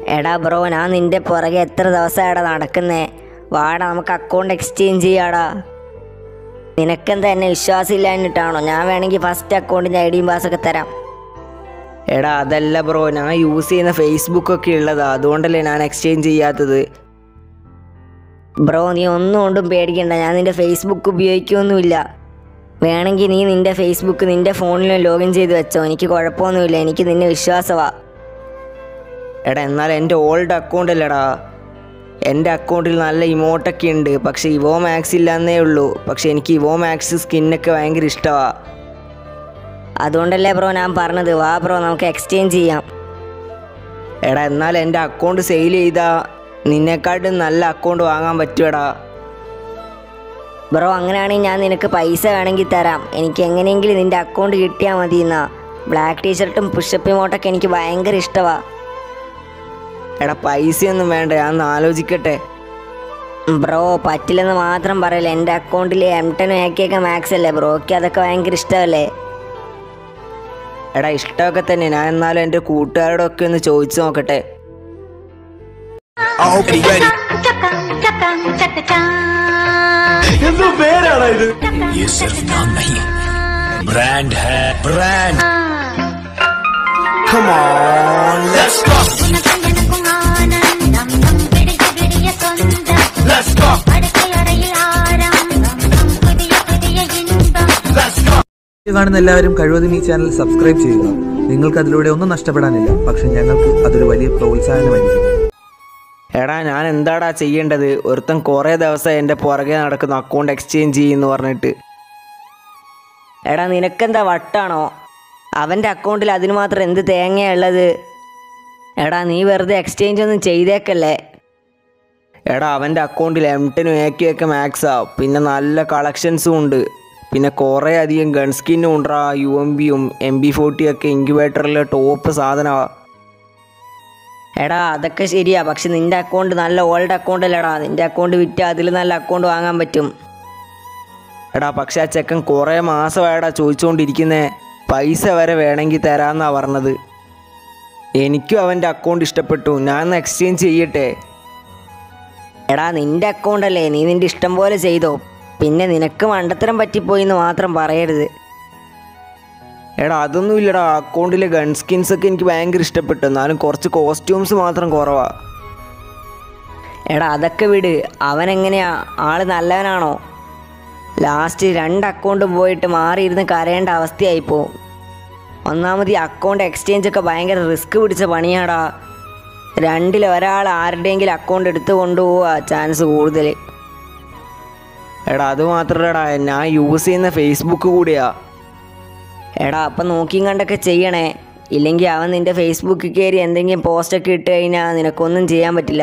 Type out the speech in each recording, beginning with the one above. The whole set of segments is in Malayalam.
എടാ ബ്രോ ഞാൻ നിന്റെ പുറകെ എത്ര ദിവസമാടാ നടക്കുന്നേ വാടാ നമുക്ക് അക്കൗണ്ട് എക്സ്ചേഞ്ച് ചെയ്യാടാ നിനക്കെന്താ എന്നെ വിശ്വാസമില്ലാഞ്ഞിട്ടാണോ ഞാൻ വേണമെങ്കിൽ ഫസ്റ്റ് അക്കൗണ്ടിൻ്റെ ഐ ഡിയും പാസ്സൊക്കെ തരാം എടാ അതല്ല ബ്രോ ഞാൻ യൂസ് ചെയ്യുന്ന ഫേസ്ബുക്ക് ഒക്കെ ഉള്ളതാ അതുകൊണ്ടല്ലേ ഞാൻ എക്സ്ചേഞ്ച് ചെയ്യാത്തത് ബ്രോ നീ ഒന്നും കൊണ്ടും പേടിക്കണ്ട ഞാൻ നിന്റെ ഫേസ്ബുക്ക് ഉപയോഗിക്കുകയൊന്നുമില്ല വേണമെങ്കിൽ നീ നിന്റെ ഫേസ്ബുക്ക് നിന്റെ ഫോണിലും ലോഗിൻ ചെയ്ത് വെച്ചോ എനിക്ക് കുഴപ്പമൊന്നുമില്ല എനിക്ക് നിന്നെ വിശ്വാസമാ എടാ എന്നാൽ എൻ്റെ ഓൾഡ് അക്കൗണ്ട് അല്ലടാ എൻ്റെ അക്കൗണ്ടിൽ നല്ല ഇമോട്ടൊക്കെ ഉണ്ട് പക്ഷേ ഇവോ മാക്സ് ഇല്ലാന്നേ ഉള്ളൂ പക്ഷേ എനിക്ക് ഇവോ മാക്സ് സ്കിന്നൊക്കെ ഭയങ്കര ഇഷ്ടമാണ് അതുകൊണ്ടല്ലേ ബ്രോ ഞാൻ പറഞ്ഞത് വാ ബ്രോ നമുക്ക് എക്സ്ചേഞ്ച് ചെയ്യാം എടാ എന്നാൽ എൻ്റെ അക്കൗണ്ട് സെയിൽ ചെയ്താൽ നിന്നെക്കാട്ടും നല്ല അക്കൗണ്ട് വാങ്ങാൻ പറ്റുമെടാ ബ്രോ അങ്ങനെയാണെങ്കിൽ ഞാൻ നിനക്ക് പൈസ വേണമെങ്കിൽ തരാം എനിക്ക് എങ്ങനെയെങ്കിലും നിന്റെ അക്കൗണ്ട് കിട്ടിയാൽ മതി എന്നാ ബ്ലാക്ക് ടീഷർട്ടും പുഷപ്പ് ഇമോട്ടൊക്കെ എനിക്ക് ഭയങ്കര ഇഷ്ടമാ എടാ പൈസയൊന്നും വേണ്ട ഞാൻ ഒന്ന് ആലോചിക്കട്ടെ ബ്രോ പറ്റില്ലെന്ന് മാത്രം പറയില്ല എൻ്റെ അക്കൗണ്ടിൽ എം ടെനും ആക്കിയൊക്കെ മാക്സ് അല്ലേ ബ്രോയ്ക്ക് അതൊക്കെ ഭയങ്കര ഇഷ്ടമല്ലേ എടാ ഇഷ്ടമൊക്കെ തന്നെ ഞാൻ എന്നാലും എൻ്റെ കൂട്ടുകാരോടൊക്കെ ഒന്ന് ചോദിച്ചു നോക്കട്ടെ Okay, ready? എന്തോ പേരാണ് ഇത് ये सिर्फ नाम नहीं ब्रांड है brand Come on, let's go, let's go, let's go. Video കാണുന്ന എല്ലാവരും കഴിവതും ഈ ചാനൽ സബ്സ്ക്രൈബ് ചെയ്യുക നിങ്ങൾക്ക് അതിലൂടെ ഒന്നും നഷ്ടപ്പെടാനില്ല പക്ഷെ ഞങ്ങൾക്ക് അതൊരു വലിയ പ്രോത്സാഹനമായിരിക്കും എടാ ഞാൻ എന്താടാ ചെയ്യേണ്ടത് ഒരുത്തൻ കുറേ ദിവസം എൻ്റെ പുറകെ നടക്കുന്ന അക്കൗണ്ട് എക്സ്ചേഞ്ച് ചെയ്യുമെന്ന് പറഞ്ഞിട്ട് എടാ നിനക്കെന്താ വട്ടാണോ അവൻ്റെ അക്കൗണ്ടിൽ അതിന് മാത്രം എന്ത് തേങ്ങയാ ഉള്ളത് എടാ നീ വെറുതെ എക്സ്ചേഞ്ച് ഒന്നും ചെയ്തേക്കല്ലേ എടാ അവൻ്റെ അക്കൗണ്ടിൽ എം ടെനും എ കെ ഒക്കെ മാക്സാ പിന്നെ നല്ല കളക്ഷൻസും ഉണ്ട് പിന്നെ കുറേ അധികം ഗൺ സ്കിന്നും ഉണ്ടാ യു എം ബിയും എം ബി ഫോർട്ടി ഒക്കെ ഇൻക്യുബേറ്ററിലെ ടോപ്പ് സാധനമാണ് എടാ അതൊക്കെ ശരിയാ പക്ഷെ നിന്റെ അക്കൗണ്ട് നല്ല ഓൾഡ് അക്കൗണ്ട് അല്ലടാ നിന്റെ അക്കൗണ്ട് വിറ്റ് അതിൽ നല്ല അക്കൗണ്ട് വാങ്ങാൻ പറ്റും എടാ പക്ഷെ ആ ചെക്കൻ കുറേ മാസമായടാ ചോദിച്ചുകൊണ്ടിരിക്കുന്നേ പൈസ വരെ വേണമെങ്കിൽ തരാമെന്നാ പറഞ്ഞത് എനിക്കും അവൻ്റെ അക്കൗണ്ട് ഇഷ്ടപ്പെട്ടു ഞാൻ ഒന്ന് എക്സ്ചേഞ്ച് ചെയ്യട്ടെ എടാ നിന്റെ അക്കൗണ്ട് അല്ലേ നീ നിന്റെ ഇഷ്ടം പോലെ ചെയ്തോ പിന്നെ നിനക്ക് മണ്ടത്തരം പറ്റിപ്പോയി എന്ന് മാത്രം പറയരുത് എടാ അതൊന്നും ഇല്ലടാ അക്കൗണ്ടിലെ ഗൺ സ്കിൻസ് ഒക്കെ എനിക്ക് ഭയങ്കര ഇഷ്ടപ്പെട്ടു എന്നാലും കുറച്ച് കോസ്റ്റ്യൂംസ് മാത്രം കുറവാ എടാ അതൊക്കെ വിട് അവൻ എങ്ങനെയാ ആള് നല്ലവനാണോ ലാസ്റ്റ് രണ്ട് അക്കൗണ്ടും പോയിട്ട് മാറിയിരുന്ന് കരയേണ്ട അവസ്ഥയായിപ്പോ ഒന്നാമത് ഈ അക്കൗണ്ട് എക്സ്ചേഞ്ച് ഒക്കെ ഭയങ്കര റിസ്ക് പിടിച്ച പണിയാടാ രണ്ടിൽ ഒരാൾ ആരുടെയെങ്കിലും അക്കൗണ്ട് എടുത്തു കൊണ്ടുപോവാ ചാൻസ് കൂടുതൽ എടാ അത് മാത്രമല്ലടാ ഞാൻ യൂസ് ചെയ്യുന്ന ഫേസ്ബുക്ക് കൂടിയാ എടാ അപ്പം നോക്കിയും കണ്ടൊക്കെ ചെയ്യണേ ഇല്ലെങ്കിൽ അവൻ നിന്റെ ഫേസ്ബുക്കിൽ കയറി എന്തെങ്കിലും പോസ്റ്റൊക്കെ ഇട്ട് കഴിഞ്ഞാൽ നിനക്കൊന്നും ചെയ്യാൻ പറ്റില്ല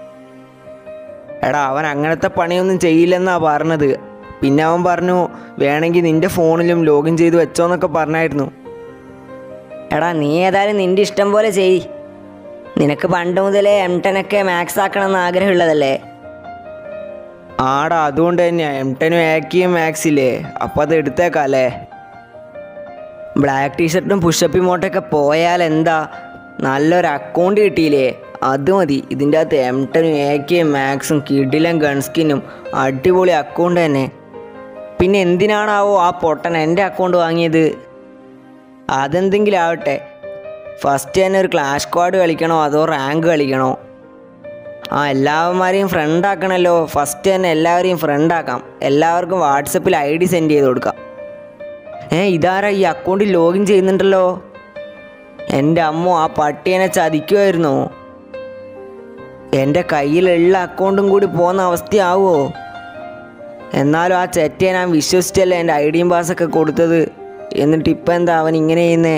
എടാ അവൻ അങ്ങനത്തെ പണിയൊന്നും ചെയ്യില്ലെന്നാ പറഞ്ഞത് പിന്നെ അവൻ പറഞ്ഞു വേണമെങ്കിൽ നിന്റെ ഫോണിലും ലോഗിൻ ചെയ്ത് വെച്ചോന്നൊക്കെ പറഞ്ഞായിരുന്നു എടാ നീ ഏതായാലും നിന്റെ ഇഷ്ടം പോലെ ചെയ് നിനക്ക് പണ്ട് മുതലേ എം ടെനൊക്കെ മാക്സ് ആക്കണം എന്ന് ആഗ്രഹമുള്ളതല്ലേ ആടാ അതുകൊണ്ട് തന്നെയാ എം ടെനും ആക്കിയും മാക്സില്ലേ അപ്പോൾ അത് എടുത്തേക്കാല്ലേ ബ്ലാക്ക് ടീഷർട്ടും പുഷപ്പ് ഇമോട്ടൊക്കെ പോയാൽ എന്താ നല്ലൊരു അക്കൗണ്ട് കിട്ടിയില്ലേ അത് മതി ഇതിൻ്റെ അകത്ത് എം ടെനും എ കെയും മാക്സും കിഡിലും ഗൺസ്കിനും അടിപൊളി അക്കൗണ്ട് തന്നെ പിന്നെ എന്തിനാണാവോ ആ പൊട്ടൻ എൻ്റെ അക്കൗണ്ട് വാങ്ങിയത് അതെന്തെങ്കിലും ആവട്ടെ ഫസ്റ്റ് തന്നെ ഒരു ക്ലാഷ് സ്ക്വാഡ് കളിക്കണോ അതോ റാങ്ക് കളിക്കണോ ആ എല്ലാവന്മാരെയും ഫ്രണ്ട് ആക്കണമല്ലോ ഫസ്റ്റ് തന്നെ എല്ലാവരെയും ഫ്രണ്ട് ആക്കാം എല്ലാവർക്കും വാട്സപ്പിൽ ഐ ഡി സെൻഡ് ചെയ്ത് കൊടുക്കാം ഏ ഇതാരാ ഈ അക്കൗണ്ടിൽ ലോഗിൻ ചെയ്യുന്നുണ്ടല്ലോ എൻ്റെ അമ്മ ആ പട്ടിയനെ ചതിക്കുമായിരുന്നോ എൻ്റെ കയ്യിലുള്ള അക്കൗണ്ടും കൂടി പോകുന്ന അവസ്ഥയാവോ എന്നാലും ആ ചെറ്റയെ ഞാൻ വിശ്വസിച്ചല്ലേ എൻ്റെ ഐ ഡിയും പാസ്സൊക്കെ കൊടുത്തത് എന്നിട്ട് ഇപ്പം എന്താ അവൻ ഇങ്ങനെ ചെയ്യുന്നേ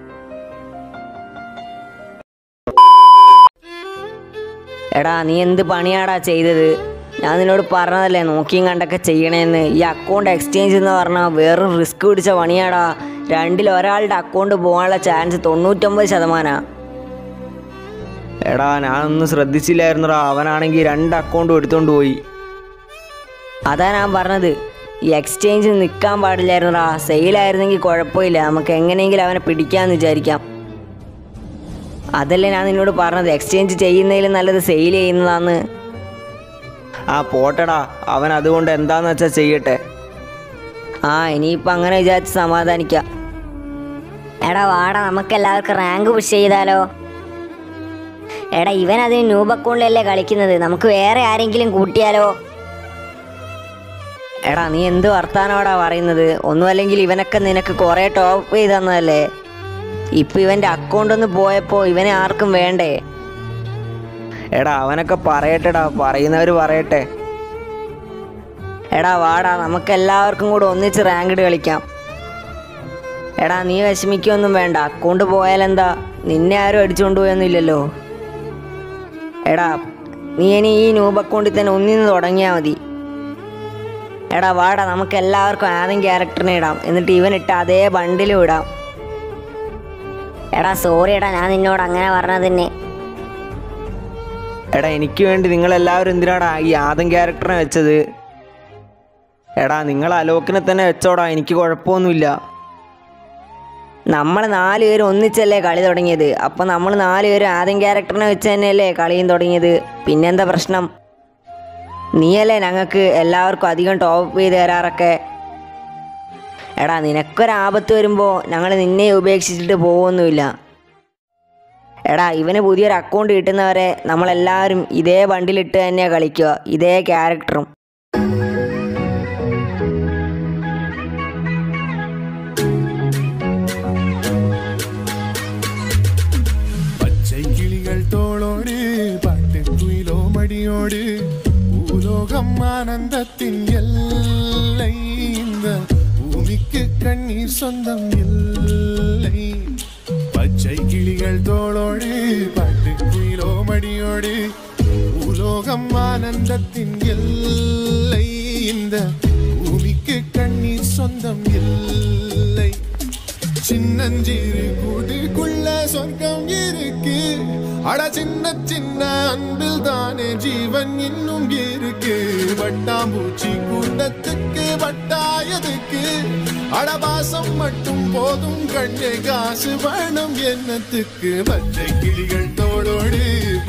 എടാ നീ എന്ത് പണിയാടാ ചെയ്തത് ഞാൻ നിന്നോട് പറഞ്ഞതല്ലേ നോക്കിയും കണ്ടൊക്കെ ചെയ്യണേന്ന് ഈ അക്കൗണ്ട് എക്സ്ചേഞ്ച് എന്ന് പറഞ്ഞാൽ വേറൊരു റിസ്ക് പിടിച്ച പണിയാടാ രണ്ടിൽ ഒരാളുടെ അക്കൗണ്ട് പോകാനുള്ള ചാൻസ് തൊണ്ണൂറ്റൊമ്പത് ശതമാനമാണ് എടാ ഞാനൊന്നും ശ്രദ്ധിച്ചില്ലായിരുന്നടാ അവനാണെങ്കിൽ രണ്ട് അക്കൗണ്ടും എടുത്തോണ്ട് പോയി അതാ ഞാൻ പറഞ്ഞത് ഈ എക്സ്ചേഞ്ച് നിൽക്കാൻ പാടില്ലായിരുന്നടാ സെയിലായിരുന്നെങ്കിൽ കുഴപ്പമില്ല നമുക്ക് എങ്ങനെയെങ്കിലും അവനെ പിടിക്കാമെന്ന് വിചാരിക്കാം അതല്ലേ ഞാൻ നിന്നോട് പറഞ്ഞത് എക്സ്ചേഞ്ച് ചെയ്യുന്നതിലും നല്ലത് സെയിൽ ചെയ്യുന്നതാന്ന് ആ പോട്ടടാ അവൻ അതുകൊണ്ട് എന്താന്ന് വെച്ചാൽ ചെയ്യട്ടെ ആ ഇനിയിപ്പോൾ അങ്ങനെ വിചാരിച്ച് സമാധാനിക്കാം എടാ വാടാ നമുക്ക് എല്ലാവർക്കും റാങ്ക് പുഷ് ചെയ്താലോ എടാ ഇവൻ അതിന് ന്യൂബ് അക്കൗണ്ടിലല്ലേ കളിക്കുന്നത് നമുക്ക് വേറെ ആരെങ്കിലും കൂട്ടിയാലോ എടാ നീ എന്ത് വർത്താനോടാ പറയുന്നത് ഒന്നും അല്ലെങ്കിൽ ഇവനൊക്കെ നിനക്ക് കുറേ ടോപ്പ് ചെയ്ത് തന്നതല്ലേ ഇപ്പം ഇവൻ്റെ അക്കൗണ്ട് ഒന്ന് പോയപ്പോൾ ഇവനെ ആർക്കും വേണ്ടേ എടാ അവനൊക്കെ പറയട്ടെടാ പറയുന്നവർ പറയട്ടെ എടാ വാടാ നമുക്ക് എല്ലാവർക്കും കൂടെ ഒന്നിച്ച് റാങ്കിഡ് കളിക്കാം എടാ നീ വിഷമിക്കൊന്നും വേണ്ട അക്കൗണ്ട് പോയാലെന്താ നിന്നെ ആരും അടിച്ചുകൊണ്ട് പോയൊന്നുമില്ലല്ലോ എടാ നീ ഇനി ഈ നൂബ് അക്കൗണ്ടിൽ തന്നെ ഒന്നിന്ന് തുടങ്ങിയാൽ മതി എടാ വാടാ നമുക്ക് എല്ലാവർക്കും ആദ്യം ക്യാരക്ടറിനെ ഇടാം എന്നിട്ട് ഇവനിട്ട് അതേ ബണ്ടിലും ഇടാം എടാ സോറി എടാ ഞാൻ നിന്നോട് അങ്ങനെ പറഞ്ഞതിന് എടാ എനിക്ക് വേണ്ടി നിങ്ങളെല്ലാവരും എന്തിനാടാ ഈ ആദം ക്യാരക്ടറിനെ വെച്ചത് എടാ നിങ്ങൾ അലോക്കിനെ തന്നെ വെച്ചോടാ എനിക്ക് കുഴപ്പമൊന്നുമില്ല നമ്മൾ നാല് പേരും ഒന്നിച്ചല്ലേ കളി തുടങ്ങിയത് അപ്പോൾ നമ്മൾ നാല് പേരും ആദ്യം ക്യാരക്ടറിനെ വെച്ച് തന്നെയല്ലേ കളിയും തുടങ്ങിയത് പിന്നെന്താ പ്രശ്നം നീയല്ലേ ഞങ്ങൾക്ക് എല്ലാവർക്കും അധികം ടോപ്പ് ചെയ്ത് തരാറൊക്കെ എടാ നിനക്കൊരാപത്ത് വരുമ്പോൾ ഞങ്ങൾ നിന്നെ ഉപേക്ഷിച്ചിട്ട് പോകുമൊന്നുമില്ല എടാ ഇവന് പുതിയൊരു അക്കൗണ്ട് കിട്ടുന്നവരെ നമ്മളെല്ലാവരും ഇതേ ബണ്ടിലിട്ട് തന്നെയാണ് കളിക്കുക ഇതേ ക്യാരക്ടറും പച്ചை കിളികൾ തോളോട് പാട്ടുക്കുയിലോ മടിയോട് ഭൂലോകം ആനന്ദത്തിൻ എல்லை இந்த பூமிக்கு கண்ணீர் சொந்தம் இல்லை பச்சை கிளிகள் தோளோடு பாட்டுக்குயிலோ மடியோடு பூலோகம் ஆனந்தத்தின் எல்லை இந்த பூமிக்கு கண்ணீர் சொந்தம் இல்லை சின்னஞ்சிறு கூட்டுக்குள்ள சொர்க்கம் இருக்கு அட சின்ன சின்ன அன்பில் தானே ஜீவன் இன்னும் இருக்கு வட்டாம்பூச்சி கூட்டத்துக்கு வட்டாயதுக்கு அடபாசம் மட்டும் போதும் கண்ணே காசு வேணும் என்னத்துக்கு பச்சை கிளிகள் தோளோடு